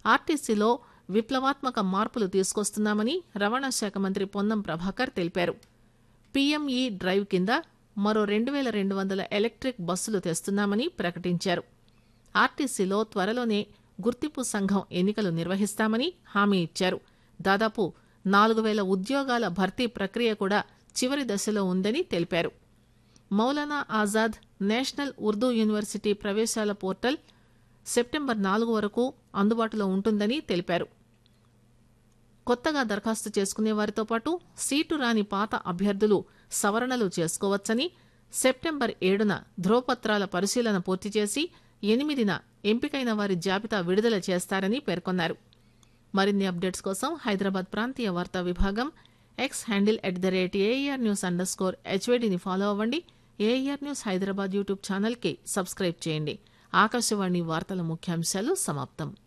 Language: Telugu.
ఆర్టీసీలో విప్లవాత్మక మార్పులు తీసుకొస్తున్నామని రవాణా శాఖ మంత్రి పొన్నం ప్రభాకర్ తెలిపారు పీఎంఈ డ్రైవ్ కింద మరో రెండు వేల రెండు వందల ఎలక్ట్రిక్ బస్సులు తెస్తున్నామని ప్రకటించారు ఆర్టీసీలో త్వరలోనే గుర్తింపు సంఘం ఎన్నికలు నిర్వహిస్తామని హామీ ఇచ్చారు దాదాపు నాలుగు వేల ఉద్యోగాల భర్తీ ప్రక్రియ కూడా చివరి దశలో ఉందని తెలిపారు మౌలానా ఆజాద్ నేషనల్ ఉర్దూ యూనివర్సిటీ ప్రవేశాల పోర్టల్ సెప్టెంబర్ నాలుగు వరకు అందుబాటులో ఉంటుందని తెలిపారు కొత్తగా దరఖాస్తు చేసుకునే వారితో పాటు సీటు రాని పాత అభ్యర్థులు సవరణలు చేసుకోవచ్చని సెప్టెంబర్ ఏడున ధ్రువపత్రాల పరిశీలన పూర్తి చేసి ఎనిమిదిన ఎంపికైన వారి జాబితా విడుదల చేస్తారని పేర్కొన్నారు మరిన్ని అప్డేట్స్ కోసం హైదరాబాద్ ప్రాంతీయ వార్తా విభాగం X handle at the rate AR news underscore హెచ్వేడిని ఫాలో అవ్వండి ఏఆర్ న్యూస్ హైదరాబాద్ యూట్యూబ్ ఛానల్కి సబ్స్క్రైబ్ చేయండి ఆకాశవాణి వార్తల ముఖ్యాంశాలు సమాప్తం